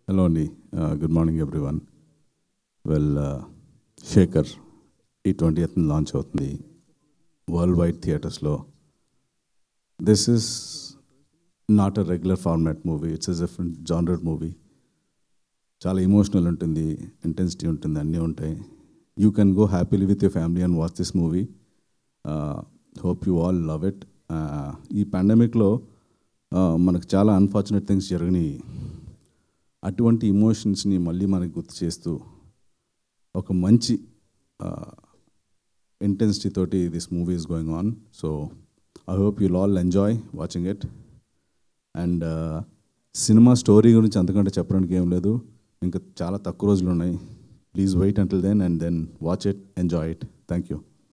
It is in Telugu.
హలో అండి good morning everyone well Shekar ఈ ట్వంటీ ఎయిత్ లాంచ్ అవుతుంది వరల్డ్ వైడ్ థియేటర్స్లో this is not a regular format movie it's a different genred movie చాలా ఎమోషనల్ ఉంటుంది ఇంటెన్సిటీ ఉంటుంది అన్నీ ఉంటాయి you can go happily with your family and watch this movie hope you all love it ఈ పాండమిక్లో మనకు చాలా అన్ఫార్చునేట్ థింగ్స్ జరిగినాయి అటువంటి ఇమోషన్స్ని మళ్ళీ మనకి గుర్తు చేస్తూ ఒక మంచి ఇంటెన్సిటీ తోటి this movie is going on so I hope you'll all enjoy watching it and cinema story గురించి అంతకంటే చెప్పడానికి ఏం లేదు ఇంకా చాలా తక్కువ రోజులు ఉన్నాయి please wait until then and then watch it enjoy it thank you